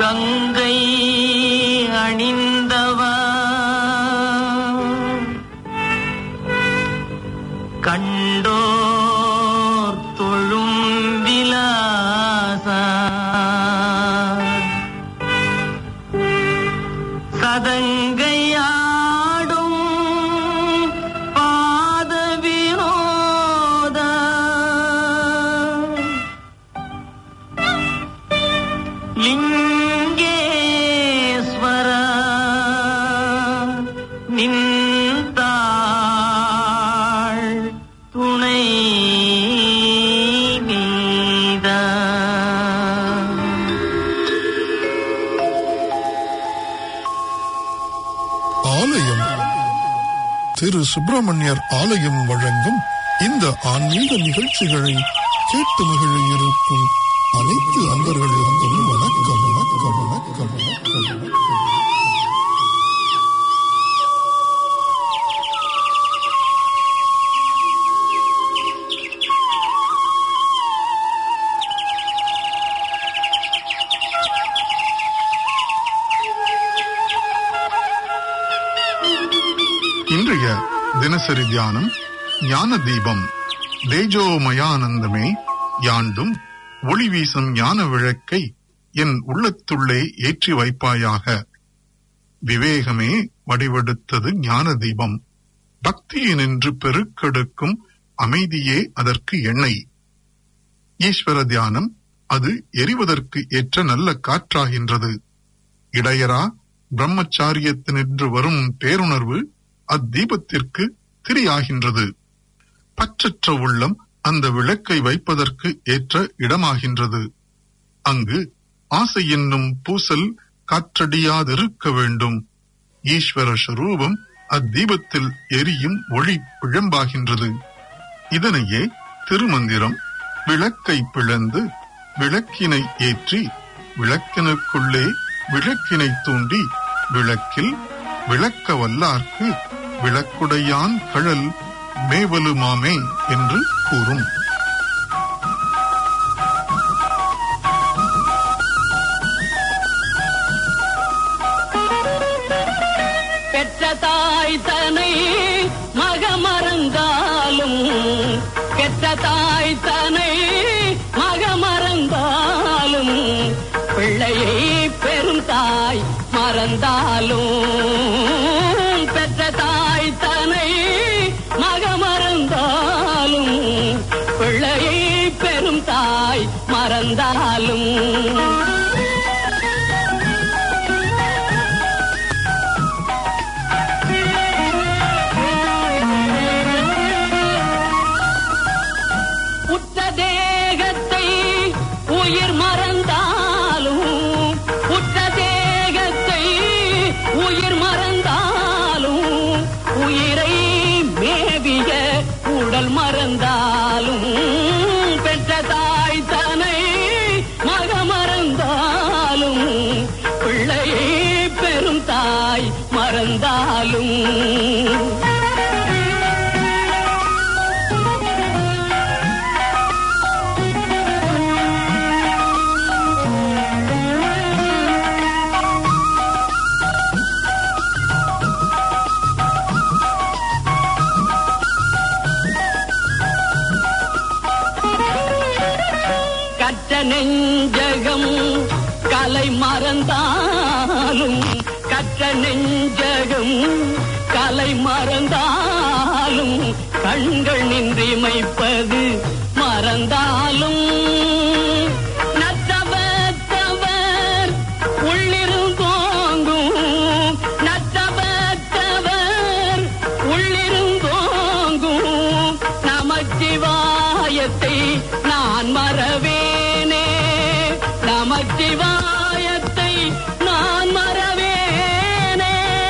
கங்கை அணிந்தவா கண்டோர் தொழும் விலாசா சதங்கையாடும் பாத வினோத லிங்கேஸ்வர நின்றாள் துணை நீதா ஆலயம் திரு சுப்பிரமணியர் ஆலயம் வழங்கும் இந்த ஆன்மீக நிகழ்ச்சிகளை கேட்டு மகிழ இருக்கும் அனைத்து அன்பர்களுக்கும் வணக்கம் வணக்கம் வணக்கம் வணக்கம் வணக்கம் இன்றைய தினசரி தியானம் ஞான தீபம் தேஜோமயானந்தமே யாண்டும் ஒளி வீசும் ஞான விளக்கை என் உள்ளத்துள்ளே ஏற்றி வைப்பாயாக விவேகமே வடிவெடுத்தது ஞான தீபம் பக்தியினின்று பெருக்கெடுக்கும் அமைதியே அதற்கு எண்ணெய் ஈஸ்வர தியானம் அது எரிவதற்கு ஏற்ற நல்ல காற்றாகின்றது இடையரா பிரம்மச்சாரியத்தினின்று வரும் பேருணர்வு அத்தீபத்திற்கு திரியாகின்றது பற்றற்ற உள்ளம் அந்த விளக்கை வைப்பதற்கு ஏற்ற இடமாகின்றது அங்கு ஆசை என்னும் பூசல் காற்றடியாதிருக்க வேண்டும் ஈஸ்வர ஸ்வரூபம் அத்தீபத்தில் எரியும் ஒளி பிழம்பாகின்றது இதனையே திருமந்திரம் விளக்கை பிளந்து விளக்கினை ஏற்றி விளக்கினுக்குள்ளே விளக்கினை தூண்டி விளக்கில் விளக்க வல்லார்க்கு விளக்குடையான் கழல் மேவலுமாமே என்று கூறும் பெற்ற தாய் தனை மகமறந்தாலும் பெற்ற தாய் தனை மகமறந்தாலும் பிள்ளையை பெரும் தாய் மறந்தாலும் பெற்ற தாய் தனை மகமறந்தாலும் பிள்ளையை பெரும் தாய் மறந்தாலும் உற்ற தேகத்தை உயிர் மறந்தாலும் உற்ற தேகத்தை உயிர் மறந்தாலும் உயிரை மேவிய உடல் மறந்தாலும் பெற்ற தாய் தனை மக மறந்தாலும் பிள்ளையை பெரும் தாய் மறந்தாலும் கற்ற நெஞ்சகம் கலை மறந்தாலும் கற்ற நெஞ்சகம் கலை மறந்தாலும் கண்கள் நின்றிமைப்பது மறந்தாலும் நற்றவத்தவர் உள்ளிருந்தோங்கும் நற்றவத்தவர் உள்ளிருந்தோங்கும் நமச்சிவாயத்தை நான் மறவேனே நமச்சிவாயத்தை நான் மறவேனே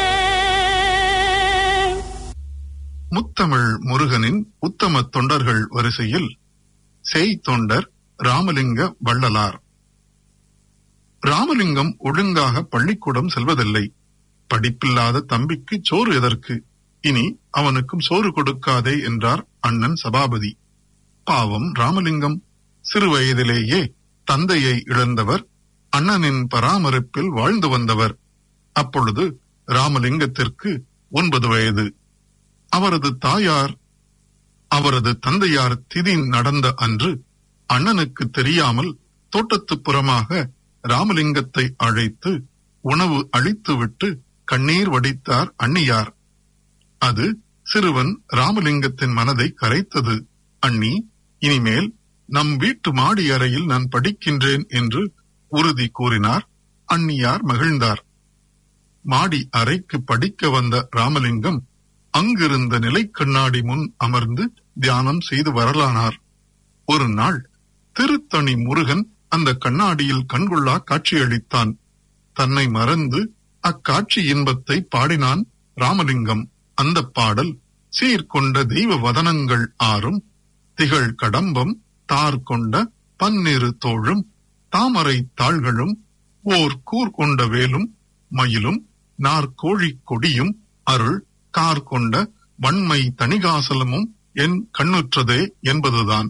முத்தமிழ் முருகனின் உத்தம தொண்டர்கள் வரிசையில் செய் தொண்டர் ராமலிங்க வள்ளலார் ராமலிங்கம் ஒழுங்காக பள்ளிக்கூடம் செல்வதில்லை படிப்பில்லாத தம்பிக்கு சோறு எதற்கு இனி அவனுக்கும் சோறு கொடுக்காதே என்றார் அண்ணன் சபாபதி பாவம் ராமலிங்கம் சிறு வயதிலேயே தந்தையை இழந்தவர் அண்ணனின் பராமரிப்பில் வாழ்ந்து வந்தவர் அப்பொழுது ராமலிங்கத்திற்கு ஒன்பது வயது அவரது தாயார் அவரது தந்தையார் திதி நடந்த அன்று அண்ணனுக்கு தெரியாமல் தோட்டத்துப்புறமாக ராமலிங்கத்தை அழைத்து உணவு அளித்துவிட்டு கண்ணீர் வடித்தார் அண்ணியார் அது சிறுவன் ராமலிங்கத்தின் மனதை கரைத்தது அண்ணி இனிமேல் நம் வீட்டு மாடி அறையில் நான் படிக்கின்றேன் என்று உறுதி கூறினார் அண்ணியார் மகிழ்ந்தார் மாடி அறைக்கு படிக்க வந்த ராமலிங்கம் அங்கிருந்த நிலைக்கண்ணாடி முன் அமர்ந்து தியானம் செய்து வரலானார் ஒரு நாள் திருத்தணி முருகன் அந்த கண்ணாடியில் கண்கொள்ளா காட்சியளித்தான் தன்னை மறந்து அக்காட்சி இன்பத்தை பாடினான் ராமலிங்கம் அந்த பாடல் சீர்கொண்ட தெய்வ வதனங்கள் ஆறும் திகழ் கடம்பம் தார் கொண்ட பன்னிரு தோழும் தாமரை தாள்களும் ஓர் கூர் கொண்ட வேலும் மயிலும் நாற்கோழி கொடியும் அருள் கார் கொண்ட வன்மை தணிகாசலமும் என் கண்ணுற்றதே என்பதுதான்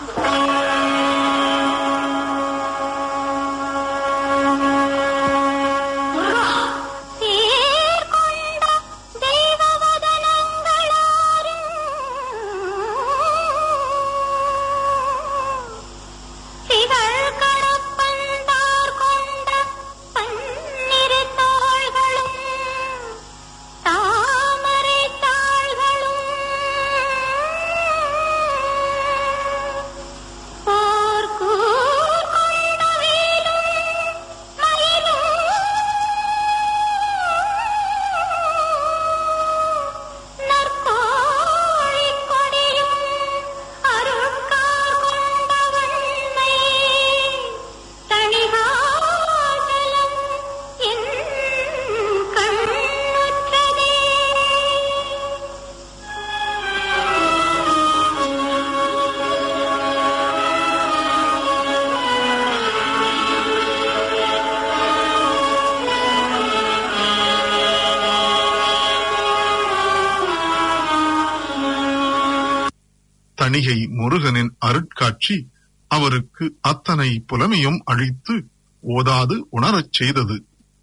சீர்கொண்ட தெய்வவதனங்களாரும் திகழ் கடப்பந்தார் கொண்ட பன்னிரு தோள்களும் தாமரை தாள்களும் போர்க்கூர் கொண்ட வேலும் மயிலும் நற்கோழிக் கொடியும் அருட்கார் கொண்ட வன்மை தணிகாசலம் என் கண்ணுற்றதே தணிகை முருகனின் அருட்காட்சி அவருக்கு அத்தனை புலமையும் அழித்து ஓதாது உணரச் செய்தது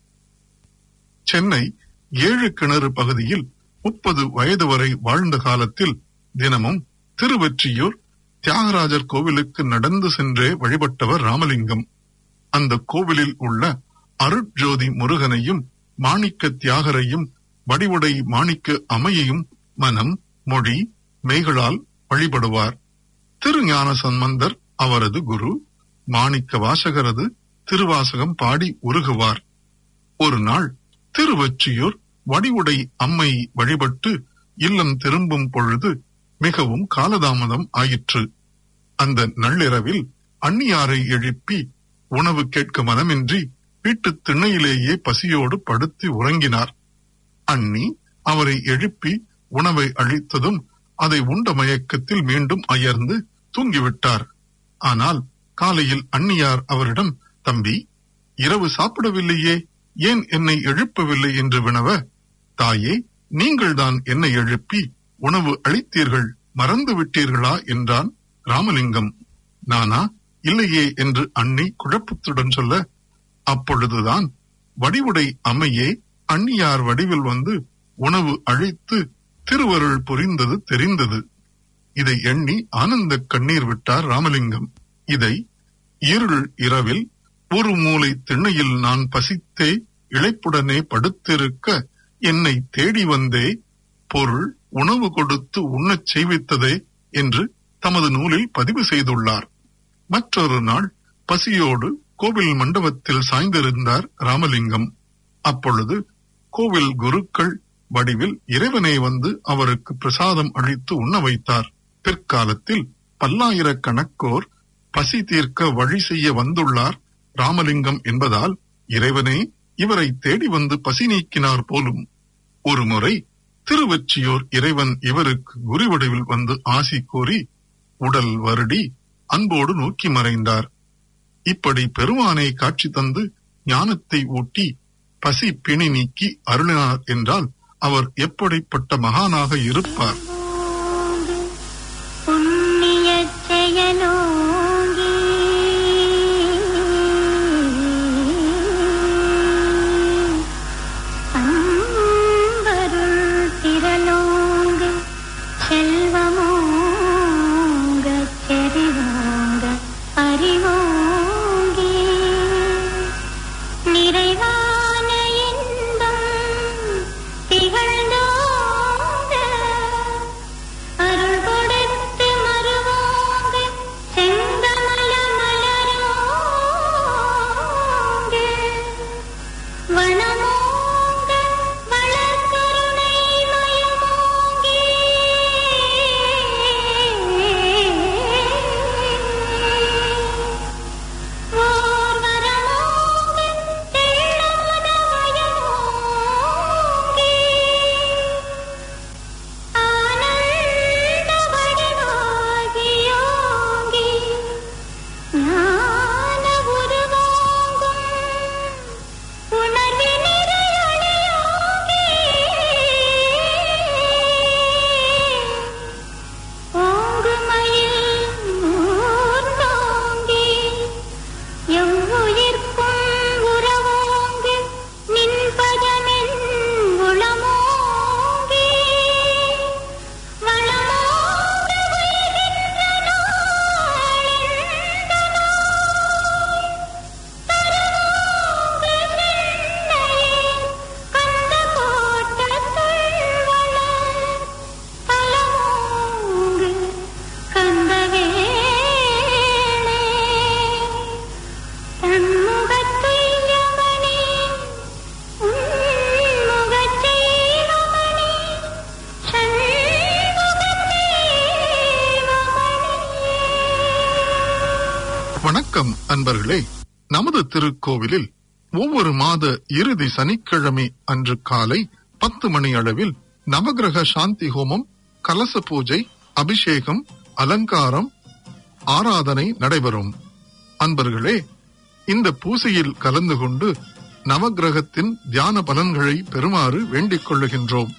சென்னை ஏழு கிணறு பகுதியில் முப்பது வயது வரை வாழ்ந்த காலத்தில் தினமும் திருவெற்றியூர் தியாகராஜர் கோவிலுக்கு நடந்து சென்றே வழிபட்டவர் ராமலிங்கம் அந்த கோவிலில் உள்ள அருட்ஜோதி முருகனையும் மாணிக்க தியாகரையும் வடிவுடை மாணிக்க அமையையும் மனம் மொழி மெய்களால் வழிபடுவார் திருஞான சம்பந்தர் அவரது குரு மாணிக்க வாசகரது திருவாசகம் பாடி உருகுவார் ஒரு நாள் திருவொற்றியூர் வடிவுடை அம்மை வழிபட்டு இல்லம் திரும்பும் பொழுது மிகவும் காலதாமதம் ஆயிற்று அந்த நள்ளிரவில் அந்நியாரை எழுப்பி உணவு கேட்க மனமின்றி வீட்டுத் திண்ணையிலேயே பசியோடு படுத்து உறங்கினார் அண்ணி அவரை எழுப்பி உணவை அளித்ததும் அதை உண்ட மயக்கத்தில் மீண்டும் அயர்ந்து தூங்கிவிட்டார் ஆனால் காலையில் அண்ணியார் அவரிடம் தம்பி இரவு சாப்பிடவில்லையே ஏன் என்னை எழுப்பவில்லை என்று வினவ தாயே நீங்கள்தான் என்னை எழுப்பி உணவு அளித்தீர்கள் மறந்து விட்டீர்களா என்றான் ராமலிங்கம் நானா இல்லையே என்று அண்ணி குழப்பத்துடன் சொல்ல அப்பொழுதுதான் வடிவுடை அம்மையே அண்ணியார் வடிவில் வந்து உணவு அழித்து திருவருள் புரிந்தது தெரிந்தது இதை எண்ணி ஆனந்த கண்ணீர் விட்டார் ராமலிங்கம் இதை இருள் இரவில் ஒரு மூலை திண்ணையில் நான் பசித்தே இழைப்புடனே படுத்திருக்க என்னை தேடி வந்தே பொருள் உணவு கொடுத்து உண்ணச் செய்வித்ததே என்று தமது நூலில் பதிவு செய்துள்ளார் மற்றொரு நாள் பசியோடு கோவில் மண்டபத்தில் சாய்ந்திருந்தார் ராமலிங்கம் அப்பொழுது கோவில் குருக்கள் வடிவில் இறைவனே வந்து அவருக்கு பிரசாதம் அளித்து உண்ண வைத்தார் பிற்காலத்தில் பல்லாயிரக்கணக்கோர் பசி தீர்க்க வழி செய்ய வந்துள்ளார் ராமலிங்கம் என்பதால் இறைவனே இவரை தேடி வந்து பசி நீக்கினார் போலும் ஒருமுறை திருவொற்றியூர் இறைவன் இவருக்கு குருவடிவில் வந்து ஆசி கூறி உடல் வருடி அன்போடு நோக்கி மறைந்தார் இப்படி பெருமானை காட்சி தந்து ஞானத்தை ஊட்டி பசி பிணி நீக்கி அருளினார் என்றால் அவர் எப்படிப்பட்ட மகானாக இருப்பார் புண்ணியச் செயலோங்கி வணக்கம் அன்பர்களே நமது திருக்கோவிலில் ஒவ்வொரு மாத இறுதி சனிக்கிழமை அன்று காலை பத்து மணி அளவில் நவகிரக சாந்தி ஹோமம் கலச பூஜை அபிஷேகம் அலங்காரம் ஆராதனை நடைபெறும் அன்பர்களே இந்த பூசையில் கலந்து கொண்டு நவகிரகத்தின் தியான பலன்களை பெறுமாறு வேண்டிக் கொள்ளுகின்றோம்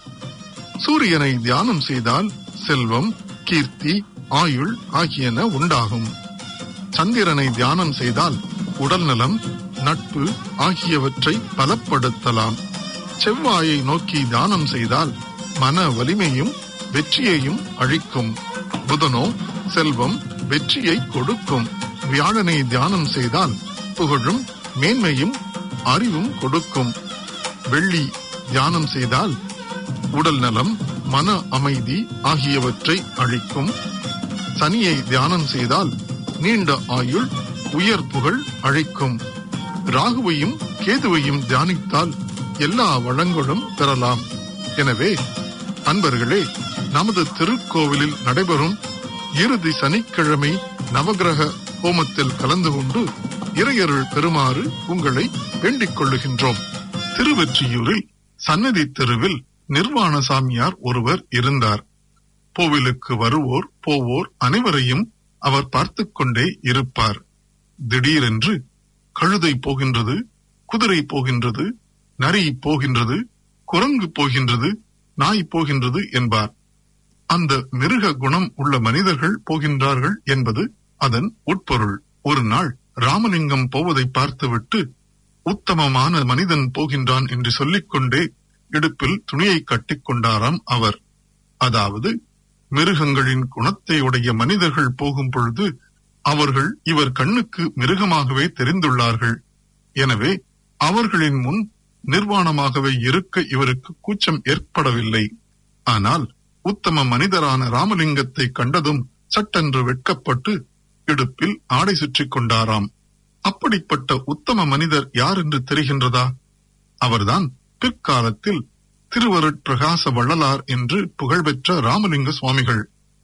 சூரியனை தியானம் செய்தால் செல்வம் கீர்த்தி ஆயுள் ஆகியன உண்டாகும் சந்திரனை தியானம் செய்தால் உடல்நலம் நட்பு ஆகியவற்றை பலப்படுத்தலாம் செவ்வாயை நோக்கி தியானம் செய்தால் மன வலிமையும் வெற்றியையும் அழிக்கும் புதனோ செல்வம் வெற்றியை கொடுக்கும் வியாழனை தியானம் செய்தால் புகழும் மேன்மையும் அறிவும் கொடுக்கும் வெள்ளி தியானம் செய்தால் உடல் நலம் மன அமைதி ஆகியவற்றை அளிக்கும் சனியை தியானம் செய்தால் நீண்ட ஆயுள் உயர் புகழ் அழைக்கும் ராகுவையும் கேதுவையும் தியானித்தால் எல்லா வளங்களும் பெறலாம் எனவே அன்பர்களே நமது திருக்கோவிலில் நடைபெறும் இறுதி சனிக்கிழமை நவகிரக ஹோமத்தில் கலந்து கொண்டு இறையருள் பெறுமாறு உங்களை வேண்டிக் கொள்ளுகின்றோம் திருவெற்றியூரில் சன்னதி தெருவில் நிர்வாண சாமியார் ஒருவர் இருந்தார் கோவிலுக்கு வருவோர் போவோர் அனைவரையும் அவர் பார்த்துக் கொண்டே இருப்பார் திடீரென்று கழுதை போகின்றது குதிரை போகின்றது நரி போகின்றது குரங்கு போகின்றது நாய் போகின்றது என்பார் அந்த மிருக குணம் உள்ள மனிதர்கள் போகின்றார்கள் என்பது அதன் உட்பொருள் ஒரு நாள் ராமலிங்கம் போவதை பார்த்துவிட்டு உத்தமமான மனிதன் போகின்றான் என்று சொல்லிக்கொண்டே இடுப்பில் துணியை கட்டிக் கொண்டாராம் அவர் அதாவது மிருகங்களின் குணத்தை உடைய மனிதர்கள் போகும் பொழுது அவர்கள் இவர் கண்ணுக்கு மிருகமாகவே தெரிந்துள்ளார்கள் எனவே அவர்களின் முன் நிர்வாணமாகவே இருக்க இவருக்கு கூச்சம் ஏற்படவில்லை ஆனால் உத்தம மனிதரான ராமலிங்கத்தை கண்டதும் சட்டென்று வெட்கப்பட்டு இடுப்பில் ஆடை சுற்றிக் கொண்டாராம் அப்படிப்பட்ட உத்தம மனிதர் யார் என்று தெரிகின்றதா அவர்தான் பிற்காலத்தில் திருவருட்பிரகாச வள்ளலார் என்று புகழ்பெற்ற ராமலிங்க சுவாமிகள்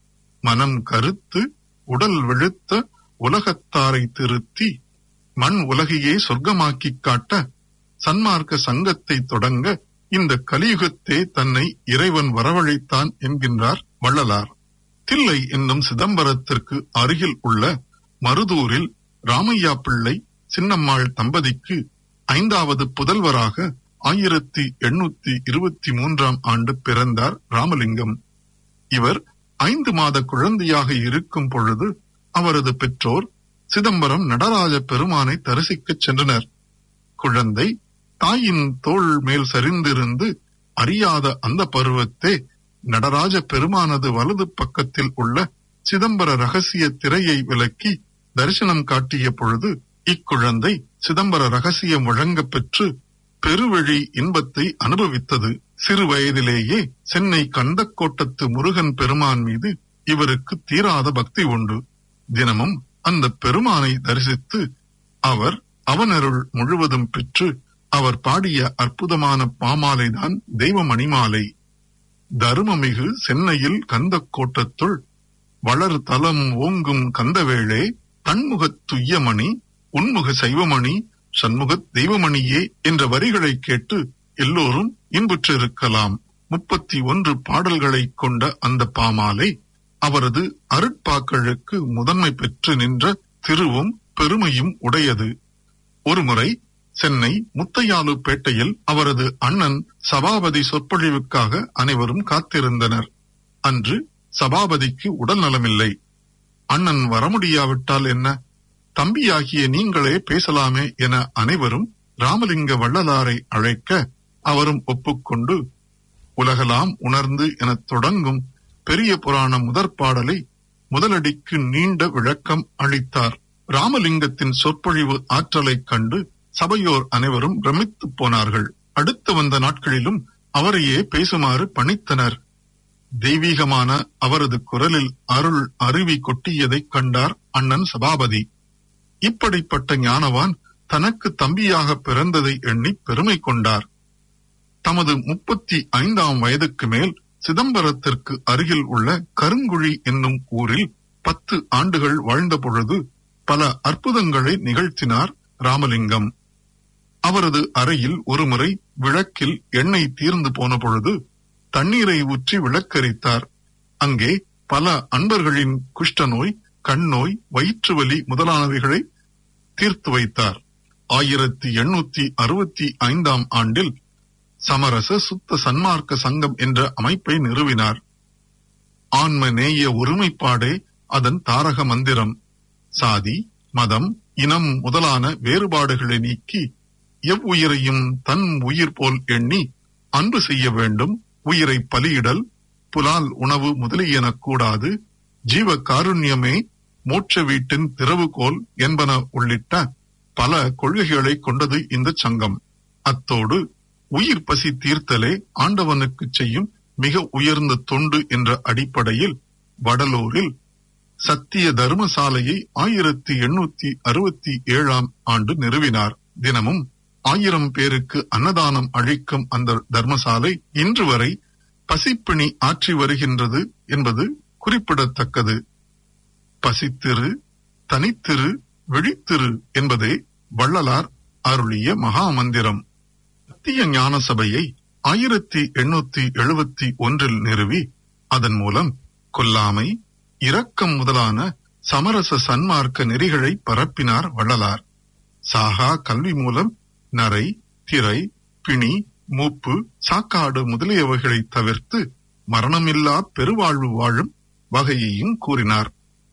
மனம் கருத்து உடல் வெளுத்த உலகத்தாரை திருத்தி மண் உலகையே சொர்க்கமாக்கிக் காட்ட சன்மார்க்க சங்கத்தை தொடங்க இந்த கலியுகத்தே தன்னை இறைவன் வரவழைத்தான் என்கின்றார் வள்ளலார் தில்லை என்னும் சிதம்பரத்திற்கு அருகில் உள்ள மருதூரில் ராமையா பிள்ளை சின்னம்மாள் தம்பதிக்கு ஐந்தாவது புதல்வராக ஆயிரத்தி எண்ணூத்தி இருபத்தி மூன்றாம் ஆண்டு பிறந்தார் ராமலிங்கம் இவர் ஐந்து மாத குழந்தையாக இருக்கும் பொழுது அவரது பெற்றோர் சிதம்பரம் நடராஜ பெருமானை தரிசிக்கச் சென்றனர் குழந்தை தாயின் தோள் மேல் சரிந்திருந்து அறியாத அந்த பருவத்தே நடராஜ பெருமானது வலது பக்கத்தில் உள்ள சிதம்பர ரகசிய திரையை விலக்கி தரிசனம் காட்டிய பொழுது இக்குழந்தை சிதம்பர ரகசியம் வழங்கப் பெற்று பெருவழி இன்பத்தை அனுபவித்தது சிறு வயதிலேயே சென்னை கந்தக்கோட்டத்து முருகன் பெருமான் மீது இவருக்கு தீராத பக்தி உண்டு தினமும் அந்த பெருமானை தரிசித்து அவர் அவனருள் முழுவதும் பெற்று அவர் பாடிய அற்புதமான பாமாலைதான் தெய்வ மணிமாலை தருமமிகு சென்னையில் கந்தக்கோட்டத்துள் வளர் தலம் ஓங்கும் கந்தவேளே தன்முகத் துய்யமணி உன்முக சைவமணி சண்முகத் தெய்வமணியே என்ற வரிகளை கேட்டு எல்லோரும் இன்புற்றிருக்கலாம் முப்பத்தி ஒன்று பாடல்களைக் கொண்ட அந்த பாமாலை அவரது அருட்பாக்களுக்கு முதன்மை பெற்று நின்ற திருவும் பெருமையும் உடையது ஒருமுறை சென்னை முத்தையாலுப்பேட்டையில் அவரது அண்ணன் சபாபதி சொற்பொழிவுக்காக அனைவரும் காத்திருந்தனர் அன்று சபாபதிக்கு உடல் நலமில்லை அண்ணன் வர முடியாவிட்டால் என்ன தம்பியாகிய நீங்களே பேசலாமே என அனைவரும் ராமலிங்க வள்ளலாரை அழைக்க அவரும் ஒப்புக்கொண்டு உலகலாம் உணர்ந்து எனத் தொடங்கும் பெரிய புராண முதற் பாடலை முதலடிக்கு நீண்ட விளக்கம் அளித்தார் ராமலிங்கத்தின் சொற்பொழிவு ஆற்றலைக் கண்டு சபையோர் அனைவரும் பிரமித்துப் போனார்கள் அடுத்து வந்த நாட்களிலும் அவரையே பேசுமாறு பணித்தனர் தெய்வீகமான அவரது குரலில் அருள் அருவி கொட்டியதைக் கண்டார் அண்ணன் சபாபதி இப்படிப்பட்ட ஞானவான் தனக்கு தம்பியாக பிறந்ததை எண்ணி பெருமை கொண்டார் தமது முப்பத்தி ஐந்தாம் வயதுக்கு மேல் சிதம்பரத்திற்கு அருகில் உள்ள கருங்குழி என்னும் ஊரில் பத்து ஆண்டுகள் வாழ்ந்த பொழுது பல அற்புதங்களை நிகழ்த்தினார் ராமலிங்கம் அவரது அறையில் ஒருமுறை விளக்கில் எண்ணெய் தீர்ந்து போன பொழுது தண்ணீரை ஊற்றி விளக்கரித்தார் அங்கே பல அன்பர்களின் குஷ்டநோய் கண்ணோய் வயிற்று வலி முதலானவைகளை தீர்த்து வைத்தார் ஆயிரத்தி எண்ணூத்தி அறுபத்தி ஐந்தாம் ஆண்டில் சமரச சுத்த சன்மார்க்க சங்கம் என்ற அமைப்பை நிறுவினார் ஆன்ம நேய ஒருமைப்பாடே அதன் தாரக மந்திரம் சாதி மதம் இனம் முதலான வேறுபாடுகளை நீக்கி எவ்வுயிரையும் தன் உயிர் போல் எண்ணி அன்பு செய்ய வேண்டும் உயிரை பலியிடல் புலால் உணவு முதலியன கூடாது ஜீவ காருண்யமே மோட்ச வீட்டின் திறவுகோல் என்பன உள்ளிட்ட பல கொள்கைகளை கொண்டது இந்த சங்கம் அத்தோடு உயிர் பசி தீர்த்தலே ஆண்டவனுக்கு செய்யும் மிக உயர்ந்த தொண்டு என்ற அடிப்படையில் வடலூரில் சத்திய தர்மசாலையை ஆயிரத்தி எண்ணூத்தி அறுபத்தி ஏழாம் ஆண்டு நிறுவினார் தினமும் ஆயிரம் பேருக்கு அன்னதானம் அளிக்கும் அந்த தர்மசாலை இன்று வரை பசிப்பிணி ஆற்றி வருகின்றது என்பது குறிப்பிடத்தக்கது பசித்திரு தனித்திரு விழித்திரு என்பதே வள்ளலார் அருளிய மகா மந்திரம் சத்திய ஞான சபையை ஆயிரத்தி எண்ணூத்தி எழுபத்தி ஒன்றில் நிறுவி அதன் மூலம் கொல்லாமை இரக்கம் முதலான சமரச சன்மார்க்க நெறிகளை பரப்பினார் வள்ளலார் சாகா கல்வி மூலம் நரை திரை பிணி மூப்பு சாக்காடு முதலியவைகளை தவிர்த்து மரணமில்லா பெருவாழ்வு வாழும் வகையையும் கூறினார்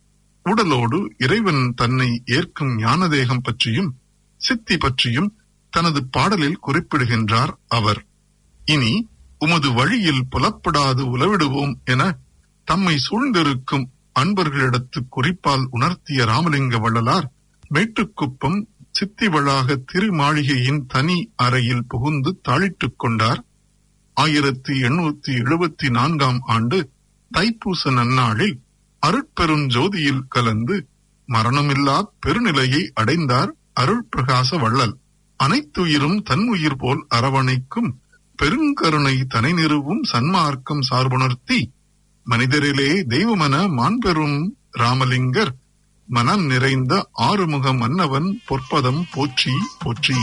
உடலோடு இறைவன் தன்னை ஏற்கும் ஞானதேகம் பற்றியும் சித்தி பற்றியும் தனது பாடலில் குறிப்பிடுகின்றார் அவர் இனி உமது வழியில் புலப்படாது உலவிடுவோம் என தம்மை சூழ்ந்திருக்கும் அன்பர்களிடத்து குறிப்பால் உணர்த்திய ராமலிங்க வள்ளலார் மேட்டுக்குப்பம் சித்தி வளாக திருமாளிகையின் தனி அறையில் புகுந்து தாளிட்டுக் கொண்டார் ஆயிரத்தி எண்ணூத்தி எழுபத்தி நான்காம் ஆண்டு தைப்பூச நன்னாளில் அருட்பெரும் ஜோதியில் கலந்து மரணமில்லா பெருநிலையை அடைந்தார் அருள் பிரகாச வள்ளல் அனைத்துயிரும் தன்னுயிர் போல் அரவணைக்கும் பெருங்கருணை தனை நிறுவும் சன்மார்க்கம் சார்புணர்த்தி மனிதரிலே தெய்வமென மாண்பெரும் ராமலிங்கர் மனம் நிறைந்த ஆறுமுக மன்னவன் பொற்பதம் போற்றி போற்றி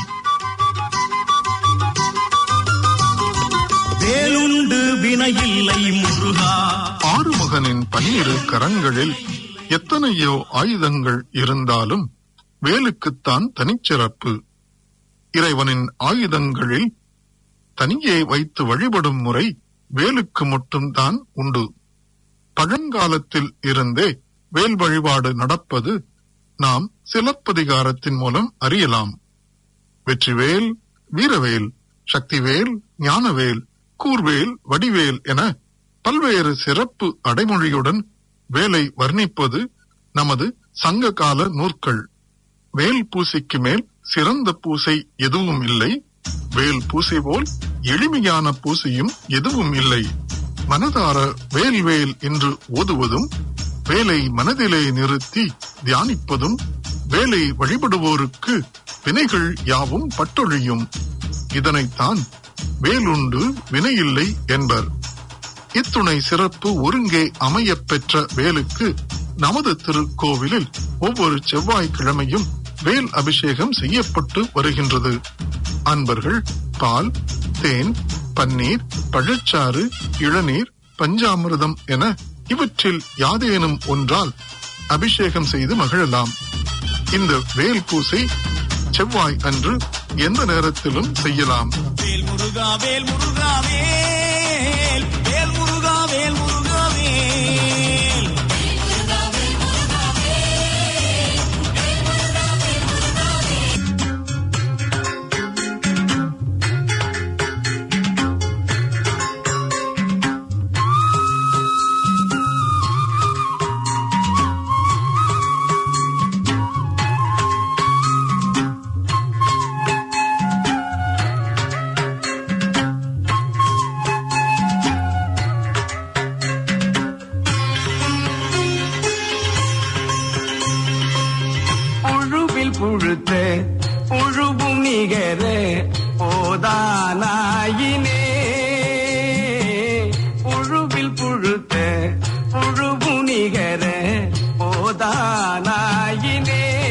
வேலுண்டு வினையில்லை முருகா ஆறுமுகனின் பன்னிரு கரங்களில் எத்தனையோ ஆயுதங்கள் இருந்தாலும் வேலுக்குத்தான் தனிச்சிறப்பு இறைவனின் ஆயுதங்களில் தனியே வைத்து வழிபடும் முறை வேலுக்கு மட்டும்தான் உண்டு பழங்காலத்தில் இருந்தே வேல் வழிபாடு நடப்பது நாம் சிலப்பதிகாரத்தின் மூலம் அறியலாம் வெற்றிவேல் வீரவேல் சக்திவேல் ஞானவேல் கூர்வேல் வடிவேல் என பல்வேறு சிறப்பு அடைமொழியுடன் வேலை வர்ணிப்பது நமது சங்க கால நூற்கள் வேல் பூசைக்கு மேல் சிறந்த பூசை எதுவும் இல்லை வேல் பூசை போல் எளிமையான பூசையும் எதுவும் இல்லை மனதார வேல் வேல் என்று ஓதுவதும் வேலை மனதிலே நிறுத்தி தியானிப்பதும் வேலை வழிபடுவோருக்கு வினைகள் யாவும் பட்டொழியும் இதனைத்தான் வேலுண்டு வினையில்லை என்பர் இத்துணை சிறப்பு ஒருங்கே அமையப் பெற்ற வேலுக்கு நமது திருக்கோவிலில் ஒவ்வொரு செவ்வாய்க்கிழமையும் வேல் அபிஷேகம் செய்யப்பட்டு வருகின்றது அன்பர்கள் பால் தேன் பன்னீர் பழச்சாறு இளநீர் பஞ்சாமிர்தம் என இவற்றில் யாதேனும் ஒன்றால் அபிஷேகம் செய்து மகிழலாம் இந்த வேல் பூசை செவ்வாய் அன்று எந்த நேரத்திலும் செய்யலாம் வேல் முருகா வேல் முருகா வேல் வேல் முருகா வேல் முருகா வேல் புழுவில் புழுத்த புழுவும் நிகர போதானாயினே புழுவில் புழுத்த புழுவும் நிகர போதானாயினே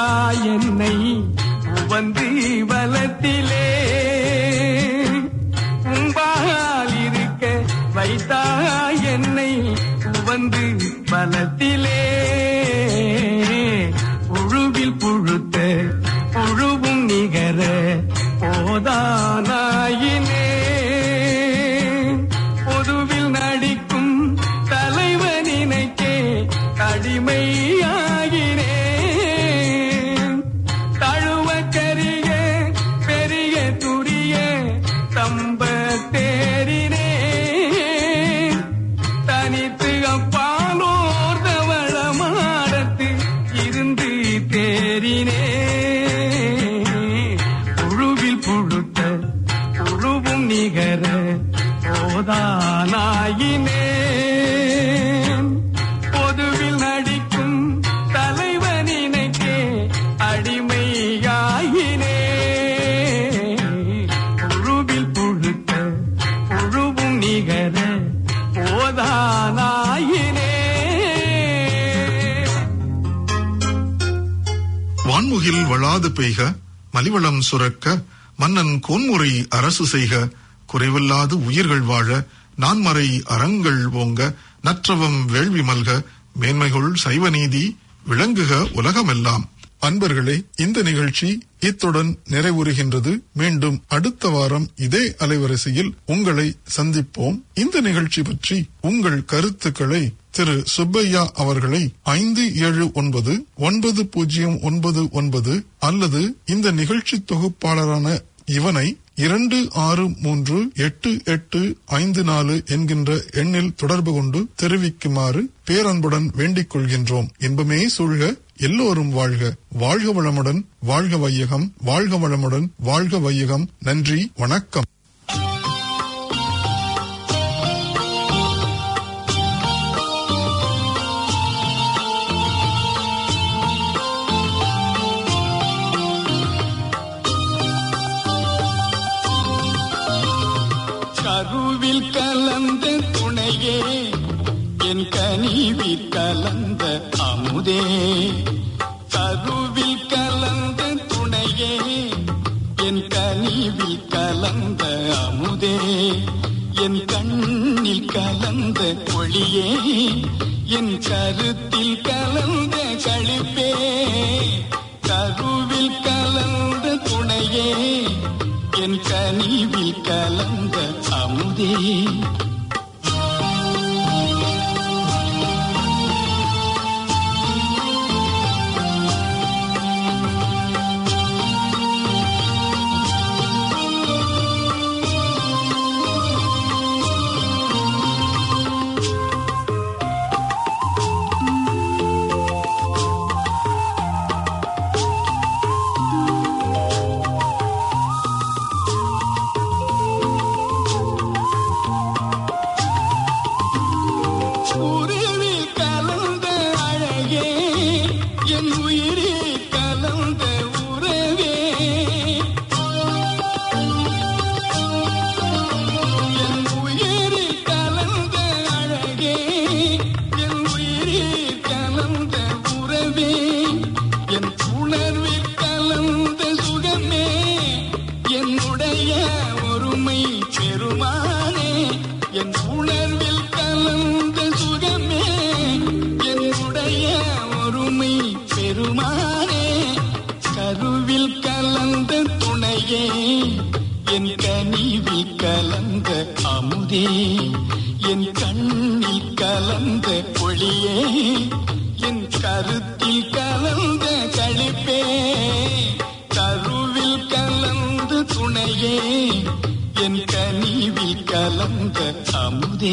என்னை வந்து வலத்திலே உம்பால் இருக்க வைத்தா என்னை வந்து பலத்திலே புழுவில் புழுத்த புழுவும் நிகர போதானாயினே பொதுவில் நடிக்கும் தலைவனினைக்கே அடிமையாகிறேன் தழுவ கரிய பெரிய துரிய தம்ப தேறினேன் தனித்து அப்பாலோர் தவள மாடத்து இருந்து தேறினே புழுவில் புழுத்த புழுவும் நிகர போதானாயினேன் பொதுவில் நடிக்கும் தலைவனினைக்கே அடிமையாயினே புழுவில் புழுத்த புழுவும் நிகர போதானாயினே வான்முகில் வளாது பெய்க மலிவளம் சுரக்க மன்னன் கோன்முறை அரசு செய்க குறைவில்லாது உயிர்கள் வாழ நான்மறை அறங்கள் ஓங்க நற்றவம் வேள்வி மல்க மேன்மைகுள் சைவ நீதி விளங்குக உலகமெல்லாம் அன்பர்களே இந்த நிகழ்ச்சி இத்துடன் நிறைவுறுகின்றது மீண்டும் அடுத்த வாரம் இதே அலைவரிசையில் உங்களை சந்திப்போம் இந்த நிகழ்ச்சி பற்றி உங்கள் கருத்துக்களை திரு சுப்பையா அவர்களை ஐந்து ஏழு ஒன்பது ஒன்பது பூஜ்ஜியம் ஒன்பது ஒன்பது அல்லது இந்த நிகழ்ச்சி தொகுப்பாளரான இவனை இரண்டு ஆறு மூன்று எட்டு எட்டு ஐந்து நாலு என்கின்ற எண்ணில் தொடர்பு கொண்டு தெரிவிக்குமாறு பேரன்புடன் வேண்டிக் கொள்கின்றோம் இன்பமே சூழ்க எல்லோரும் வாழ்க வாழ்க வளமுடன் வாழ்க வையகம் வாழ்க வளமுடன் வாழ்க வையகம் நன்றி வணக்கம் கருவில் கலந்த துணையே என் கனிவில் கலந்த அமுதே கருவில் கலந்த துணையே என் கனிவில் கலந்த அமுதே என் கண்ணில் கலந்த ஒளியே என் கருத்தில் கலந்த களிப்பே கருவில் கலந்த துணையே என் கனிவில் கலந்த அமுதே உருவில் கலந்த அழகே என் உயிரில் கலந்த உறவே என் உயிரில் கலந்த அழகே என் உயிரில் கலந்த உறவே என் உணர்வில் கலந்த சுகமே என்னுடைய ஒருமை பெருமானே என் உணர்வில் கலந்த சுகமே என்னுடைய ஒருமை பெருமானே கருவில் கலந்த துணையே என் கனிவில் கலந்த அமுதே என் கண்ணில் கலந்த ஒளியே என் கருத்தில் கலந்த களிப்பே கருவில் கலந்த துணையே என் கனிவில் கலந்த அமுதே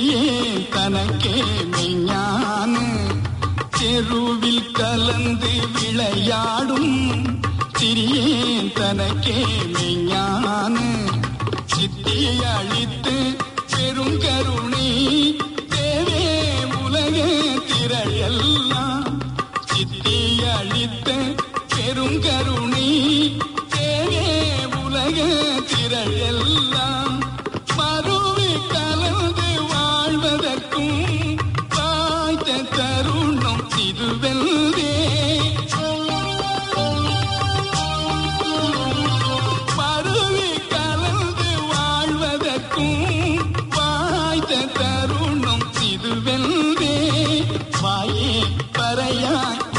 சிறியேன் தனக்கே மெய்ஞான தெருவில் கலந்து விளையாடும் சிறியேன் தனக்கே மெய்ஞான சித்தி அழித்து பெருங்கருணை தேவே உலக திரளெல்லாம் சித்தி அழித்த பெருங்கருணை தேவே உலக திரளெல்லாம் மறுவி கலந்து வாழ்வதற்கும் வாய்த்த தருணம் இதுவெல்தே மறுவி கலந்து வாழ்வதற்கும் வாய்த்த தருணம் இதுவெல்தே வாயே பறையாய்